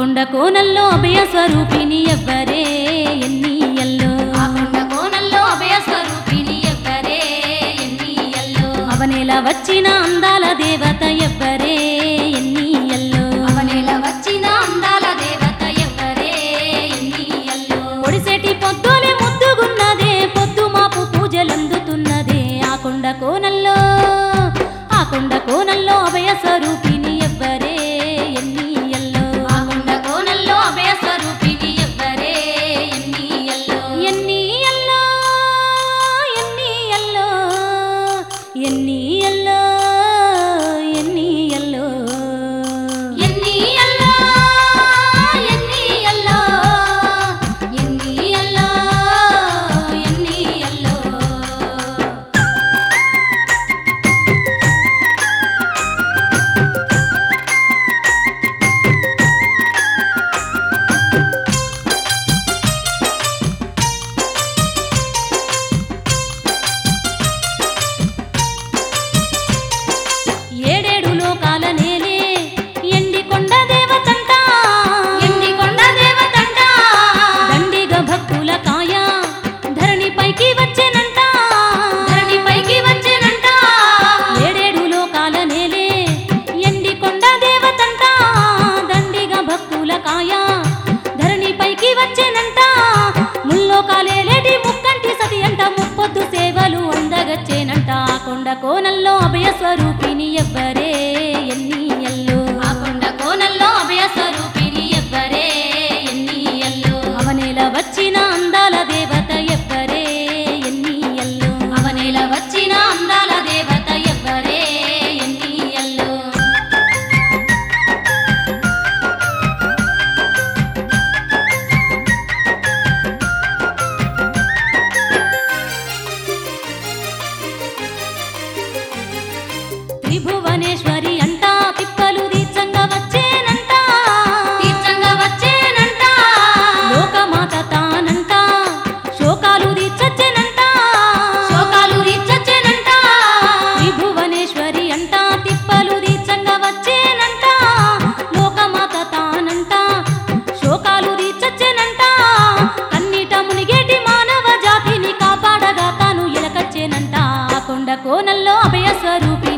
కొండ కోనల్లో అభయ స్వరూపిణి ఎవ్వరే ఎన్నియల్లో ఆ కొండ కోణంలో అభయ స్వరూపిణి ఎవ్వరే ఎన్నియల్లో అవనేల వచ్చిన అందాల దేవత ఎవ్వరే ఎన్నియల్లో అవనేల వచ్చిన అందాల దేవత ఎవ్వరే ఎన్నియల్లో పొడిసేటి పొద్దులే ముద్దుగున్నదే పొద్దు మాపు పూజలందుతున్నదే ఆ కొండ కోనల్లో ఆ కొండ కోనల్లో అభయ స్వరూపిణి ఎవ్వరే ఎన్నియల్లో ఆ కొండ కోణంలో అభయ స్వరూపిణి ఎవ్వరే ఎన్నియల్లో ఎన్నియల్లో ఎన్నియల్లో ఎన్నియల్లో ఎన్నియల్లో ఎన్నియల్లో ఎన్నియల్లో ఎన్నియల్లో ఎన్నియల్లో ఏడేడు లోకాల నేలే ఎండి కొండ దేవతంట ఎండి కొండ దేవతంట దండిగ భక్తుల కాయ ధరణి పైకి వచ్చేనంట ధరణి పైకి వచ్చేనంట ఏడేడు లోకాల నేలే ఎండి కొండ దేవతంట దండిగ భక్తుల కాయ ధరణి పైకి వచ్చేనంట ముల్లోకాలేలేటి ముక్కంటి సతి అంట ముప్పొద్దు సేవలు అందగచ్చేనంట ఆ కొండ కోనల్లో అభయ స్వరూపిణి ఎవ్వరే ఎన్నియల్లో ఆ కొండ కోణంలో అభయ స్వరూపిణి ఎవ్వరే ఎన్నియల్లో అవనేల వచ్చిన అందాల దేవత ఎవ్వరే ఎన్నియల్లో అవనేల వచ్చిన అందాల దేవత ఎవ్వరే ఎన్నియల్లో త్రిభువనేశ్వరి అంట తిప్పలు దీర్ఘంగా వచ్చేనంట తీర్థంగా వచ్చేనంట లోకమాత తానంట శోకాలు దీర్చచ్చేనంట శోకాలు తీర్చొచ్చేనంట త్రిభువనేశ్వరి అంట తిప్పలు దీర్ఘంగా వచ్చేనంట లోకమాత తానంట శోకాలు దీర్చచ్చేనంట కన్నీట మునిగేటి మానవ జాతిని కాపాడగా తాను ఎలకచ్చేనంట ఆ కొండ కోనల్లో అభయ స్వరూపి